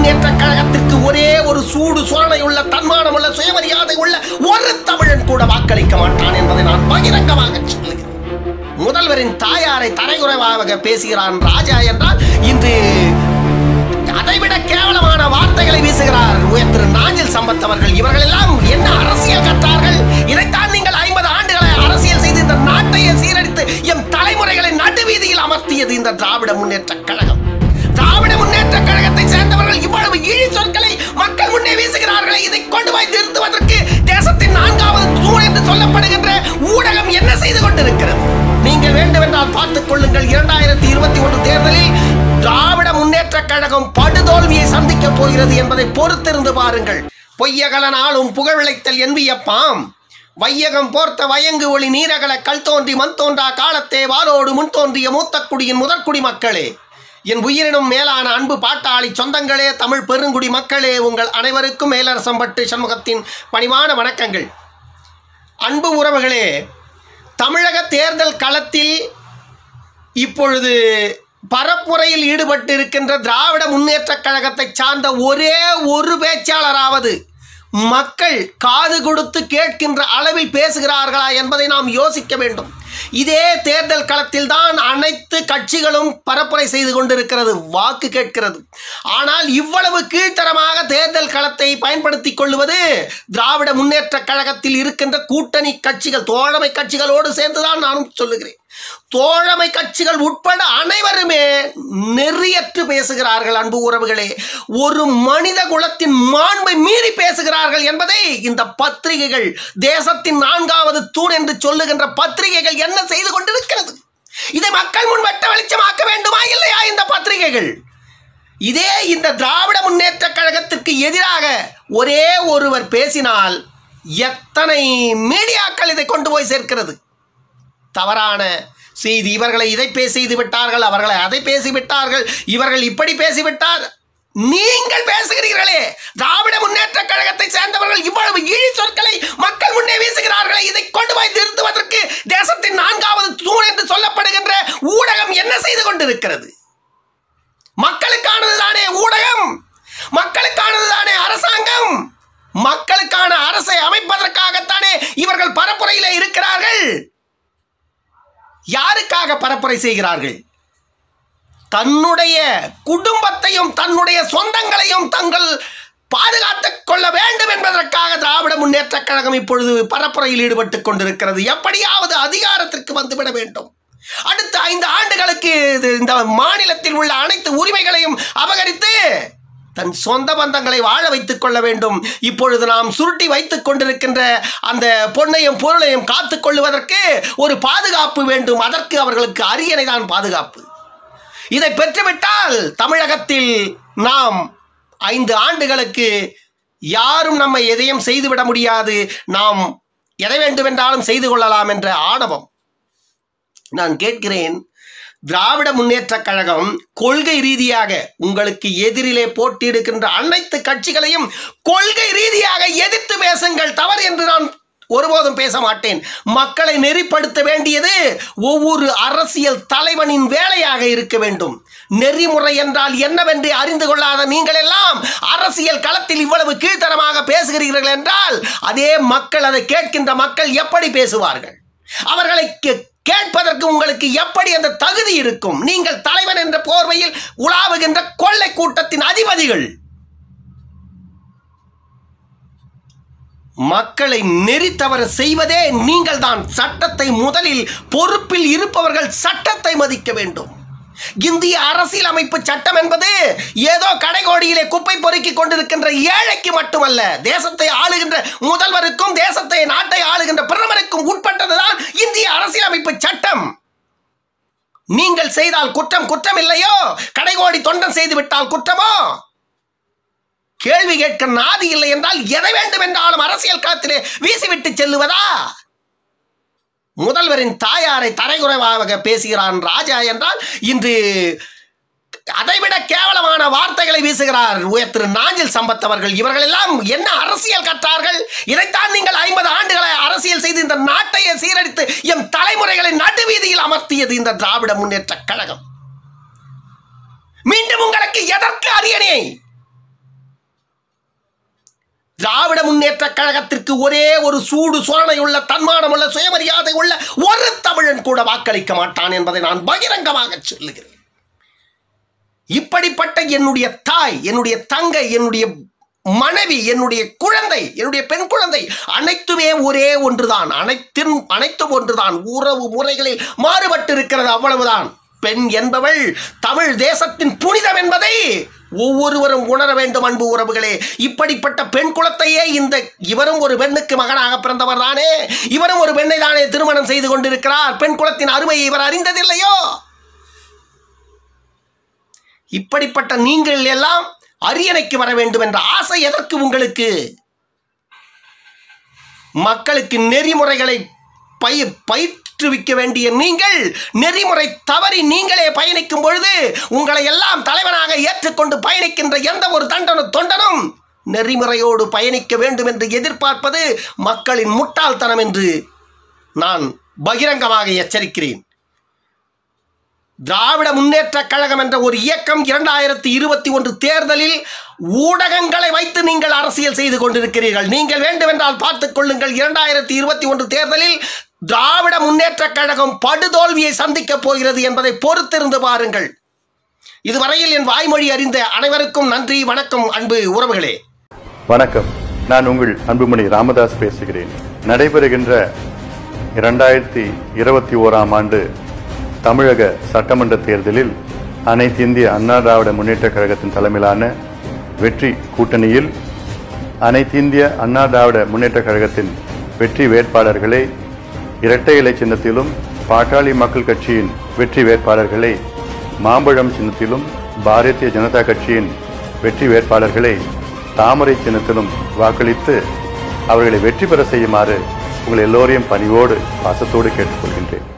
முன்னேற்ற கழகத்திற்கு ஒரே ஒரு சூடு சுரணை உள்ள தன்மானம் உள்ள சுயமரியாதை உள்ள ஒரு தமிழன் கூட வாக்களிக்க மாட்டான் என்பதை நான் பகிரங்கமாக சொல்லுகிறேன் முதல்வரின் தாயாரை தரைகுறைவாக பேசுகிறான் ராஜா என்றால் இன்று அதைவிட கேவலமான வார்த்தைகளை வீசுகிறார் உயர் திரு நாஞ்சில் சம்பத் அவர்கள் இவர்கள் எல்லாம் என்ன அரசியல் கற்றார்கள் இதைத்தான் நீங்கள் ஐம்பது ஆண்டுகளை அரசியல் செய்து இந்த நாட்டையே சீரழித்து எம் தலைமுறைகளை நடுவீதியில் அமர்த்தியது இந்த திராவிட முன்னேற்ற கழகம் திராவிட முன்னேற்ற கழகத்தை சேர்ந்தவர்கள் இவ்வளவு இழி சொற்களை மக்கள் முன்னே வீசுகிறார்களே இதை கொண்டு போய் நிறுத்துவதற்கு தேசத்தின் நான்காவது தூண் என்று சொல்லப்படுகின்ற ஊடகம் என்ன செய்து கொண்டிருக்கிறது நீங்கள் வேண்டுமென்றால் பார்த்துக் கொள்ளுங்கள் இரண்டாயிரத்தி இருபத்தி ஒன்று தேர்தலில் திராவிட முன்னேற்ற கழகம் படுதோல்வியை சந்திக்கப் போகிறது என்பதை பொறுத்திருந்து பாருங்கள் பொய்யகலன் ஆளும் புகழ் விளைத்தல் என்பியப்பாம் வையகம் போர்த்த வயங்கு ஒளி நீரகல கல் தோன்றி மண் தோன்றா காலத்தே வாரோடு முன் தோன்றிய மூத்த குடியின் முதற்குடி மக்களே என் உயிரினும் மேலான அன்பு பாட்டாளி சொந்தங்களே தமிழ் பெருங்குடி மக்களே உங்கள் அனைவருக்கும் மேலரசம்பட்டு சண்முகத்தின் பணிவான வணக்கங்கள் அன்பு உறவுகளே தமிழக தேர்தல் களத்தில் இப்பொழுது பரப்புரையில் ஈடுபட்டு இருக்கின்ற திராவிட முன்னேற்றக் கழகத்தை சார்ந்த ஒரே ஒரு பேச்சாளராவது மக்கள் காது கொடுத்து கேட்கின்ற அளவில் பேசுகிறார்களா என்பதை நாம் யோசிக்க வேண்டும் இதே தேர்தல் களத்தில் தான் அனைத்து கட்சிகளும் பரப்புரை செய்து கொண்டிருக்கிறது வாக்கு கேட்கிறது ஆனால் இவ்வளவு கீழ்த்தரமாக தேர்தல் களத்தை பயன்படுத்திக் கொள்வது திராவிட முன்னேற்ற கழகத்தில் இருக்கின்ற கூட்டணி கட்சிகள் தோழமை கட்சிகளோடு சேர்ந்துதான் நானும் சொல்லுகிறேன் தோழமை கட்சிகள் உட்பட அனைவருமே நெறியற்று பேசுகிறார்கள் அன்பு உறவுகளே ஒரு மனித குலத்தின் மாண்பை மீறி பேசுகிறார்கள் என்பதை இந்த பத்திரிகைகள் தேசத்தின் நான்காவது தூண் என்று சொல்லுகின்ற பத்திரிகைகள் என்ன செய்து கொண்டிருக்கிறது இதை மக்கள் முன் வெட்ட வெளிச்சமாக்க வேண்டுமா இல்லையா இந்த பத்திரிகைகள் இதே இந்த திராவிட முன்னேற்ற கழகத்திற்கு எதிராக ஒரே ஒருவர் பேசினால் எத்தனை மீடியாக்கள் இதை கொண்டு போய் சேர்க்கிறது தவறான செய்தி இவர்களை இதை பேசி விட்டார்கள் அவர்களை அதை பேசிவிட்டார்கள் இவர்கள் இப்படி பேசிவிட்டார் நீங்கள் பேசுகிறீர்களே திராவிட முன்னேற்ற கழகத்தை சேர்ந்தவர்கள் இவ்வளவு இழி சொற்களை மக்கள் முன்னே வீசுகிறார்களே இதை கொண்டு போய் நிறுத்துவதற்கு தேசத்தின் நான்காவது தூண் என்று சொல்லப்படுகின்ற ஊடகம் என்ன செய்து கொண்டிருக்கிறது மக்களுக்கானது தானே ஊடகம் மக்களுக்கானது தானே அரசாங்கம் மக்களுக்கான அரசை அமைப்பதற்காகத்தானே இவர்கள் பரப்புரையிலே இருக்கிறார்கள் யாருக்காக பரப்புரை செய்கிறார்கள் தன்னுடைய குடும்பத்தையும் தன்னுடைய சொந்தங்களையும் தங்கள் பாதுகாத்துக் கொள்ள வேண்டும் என்பதற்காக திராவிட முன்னேற்ற கழகம் இப்பொழுது பரப்புரையில் ஈடுபட்டுக் கொண்டிருக்கிறது எப்படியாவது அதிகாரத்திற்கு வந்துவிட வேண்டும் அடுத்த ஐந்து ஆண்டுகளுக்கு இது- இந்த மாநிலத்தில் உள்ள அனைத்து உரிமைகளையும் அபகரித்து தன் சொந்த பந்தங்களை வாழ வைத்துக் கொள்ள வேண்டும் இப்பொழுது நாம் சுருட்டி வைத்துக் கொண்டிருக்கின்ற அந்த பொன்னையும் பொருளையும் காத்துக் கொள்வதற்கு ஒரு பாதுகாப்பு வேண்டும் அதற்கு அவர்களுக்கு அரியணை தான் பாதுகாப்பு இதை பெற்றுவிட்டால் தமிழகத்தில் நாம் ஐந்து ஆண்டுகளுக்கு யாரும் நம்மை எதையும் செய்துவிட முடியாது நாம் எதை வேண்டுமென்றாலும் செய்து கொள்ளலாம் என்ற ஆணவம் நான் கேட்கிறேன் திராவிட முன்னேற்றக் கழகம் கொள்கை ரீதியாக உங்களுக்கு எதிரிலே போட்டியிடுகின்ற அனைத்து கட்சிகளையும் கொள்கை ரீதியாக எதிர்த்து பேசுங்கள் தவறு என்று நான் ஒருபோதும் பேச மாட்டேன் மக்களை நெறிப்படுத்த வேண்டியது ஒவ்வொரு அரசியல் தலைவனின் வேலையாக இருக்க வேண்டும் நெறிமுறை என்றால் என்னவென்று அறிந்து கொள்ளாத நீங்கள் எல்லாம் அரசியல் களத்தில் இவ்வளவு கீழ்த்தரமாக பேசுகிறீர்கள் என்றால் அதே மக்கள் அதை கேட்கின்ற மக்கள் எப்படி பேசுவார்கள் அவர்களை கே- கேட்பதற்கு உங்களுக்கு எப்படி அந்த தகுதி இருக்கும் நீங்கள் தலைவன் என்ற போர்வையில் உலாவுகின்ற கொள்ளை கூட்டத்தின் அதிபதிகள் மக்களை நெறி தவற செய்வதே நீங்கள் தான் சட்டத்தை முதலில் பொறுப்பில் இருப்பவர்கள் சட்டத்தை மதிக்க வேண்டும் இந்திய அரசியலமைப்பு சட்டம் என்பது ஏதோ கடைகோடியிலே குப்பை பொறுக்கி கொண்டிருக்கின்ற ஏழைக்கு மட்டுமல்ல தேசத்தை ஆளுகின்ற முதல்வருக்கும் தேசத்தை நாட்டை ஆளுகின்ற பிரதமருக்கும் உட்பட்டதுதான் இந்திய அரசியலமைப்பு சட்டம் நீங்கள் செய்தால் குற்றம் குற்றம் இல்லையோ கடைகோடி தொண்டன் செய்து விட்டால் குற்றமோ கேள்வி கேட்க நாதி இல்லை என்றால் எதை வேண்டும் என்றாலும் அரசியல் களத்திலே வீசிவிட்டு செல்லுவதா முதல்வரின் தாயாரை தரைகுறைவாக பேசுகிறான் ராஜா என்றால் இன்று அதைவிட கேவலமான வார்த்தைகளை வீசுகிறார் உயர் திரு நாஞ்சில் சம்பத் அவர்கள் இவர்கள் எல்லாம் என்ன அரசியல் கற்றார்கள் இதைத்தான் நீங்கள் ஐம்பது ஆண்டுகளை அரசியல் செய்து இந்த நாட்டையே சீரழித்து எம் தலைமுறைகளை நடுவீதியில் அமர்த்தியது இந்த திராவிட முன்னேற்ற கழகம் மீண்டும் உங்களுக்கு எதற்கு அரியணை திராவிட முன்னேற்ற கழகத்திற்கு ஒரே ஒரு சூடு சோழனையுள்ள தன்மானமுள்ள சுயமரியாதை உள்ள ஒரு தமிழன் கூட வாக்களிக்க மாட்டான் என்பதை நான் பகிரங்கமாக சொல்லுகிறேன் இப்படிப்பட்ட என்னுடைய தாய் என்னுடைய தங்கை என்னுடைய மனைவி என்னுடைய குழந்தை என்னுடைய பெண் குழந்தை அனைத்துமே ஒரே ஒன்றுதான் அனைத்தும் அனைத்தும் ஒன்றுதான் உறவு முறைகளில் மாறுபட்டு இருக்கிறது அவ்வளவுதான் பெண் என்பவள் தமிழ் தேசத்தின் புனிதம் என்பதை ஒவ்வொருவரும் உணர வேண்டும் அன்பு உறவுகளே இப்படிப்பட்ட பெண் குலத்தையே இந்த இவரும் ஒரு பெண்ணுக்கு மகனாக பிறந்தவர் தானே இவரும் ஒரு பெண்ணை தானே திருமணம் செய்து கொண்டிருக்கிறார் பெண் குலத்தின் அருமையை இவர் அறிந்ததில்லையோ இப்படிப்பட்ட நீங்கள் எல்லாம் அரியணைக்கு வர வேண்டும் என்ற ஆசை எதற்கு உங்களுக்கு மக்களுக்கு நெறிமுறைகளை பய பயிற்றுவிக்க வேண்டிய நீங்கள் நெறிமுறை தவறி நீங்களே பயணிக்கும் பொழுது உங்களை எல்லாம் தலைவனாக ஏற்றுக்கொண்டு பயணிக்கின்ற எந்த ஒரு தண்டன தொண்டனும் நெறிமுறையோடு பயணிக்க வேண்டும் என்று எதிர்பார்ப்பது மக்களின் முட்டாள்தனம் என்று நான் பகிரங்கமாக எச்சரிக்கிறேன் திராவிட முன்னேற்ற கழகம் என்ற ஒரு இயக்கம் இரண்டாயிரத்தி இருபத்தி ஒன்று தேர்தலில் ஊடகங்களை வைத்து நீங்கள் அரசியல் செய்து கொண்டிருக்கிறீர்கள் நீங்கள் வேண்டுமென்றால் பார்த்துக் கொள்ளுங்கள் இரண்டாயிரத்தி இருபத்தி ஒன்று தேர்தலில் திராவிட முன்னேற்ற கழகம் படுதோல்வியை சந்திக்கப் போகிறது என்பதை பொறுத்திருந்து பாருங்கள் இதுவரையில் என் வாய்மொழி அறிந்த அனைவருக்கும் நன்றி வணக்கம் அன்பு உறவுகளே வணக்கம் நான் உங்கள் அன்புமணி ராமதாஸ் பேசுகிறேன் நடைபெறுகின்ற இரண்டாயிரத்தி இருபத்தி ஓராம் ஆண்டு தமிழக சட்டமன்ற தேர்தலில் அனைத்து இந்திய அண்ணா திராவிட முன்னேற்ற கழகத்தின் தலைமையிலான வெற்றி கூட்டணியில் அனைத்து இந்திய அண்ணா திராவிட முன்னேற்ற கழகத்தின் வெற்றி வேட்பாளர்களை இரட்டை இலை சின்னத்திலும் பாட்டாளி மக்கள் கட்சியின் வெற்றி வேட்பாளர்களை மாம்பழம் சின்னத்திலும் பாரதிய ஜனதா கட்சியின் வெற்றி வேட்பாளர்களை தாமரை சின்னத்திலும் வாக்களித்து அவர்களை வெற்றி பெற செய்யுமாறு உங்கள் எல்லோரையும் பணிவோடு பாசத்தோடு கேட்டுக்கொள்கின்றேன்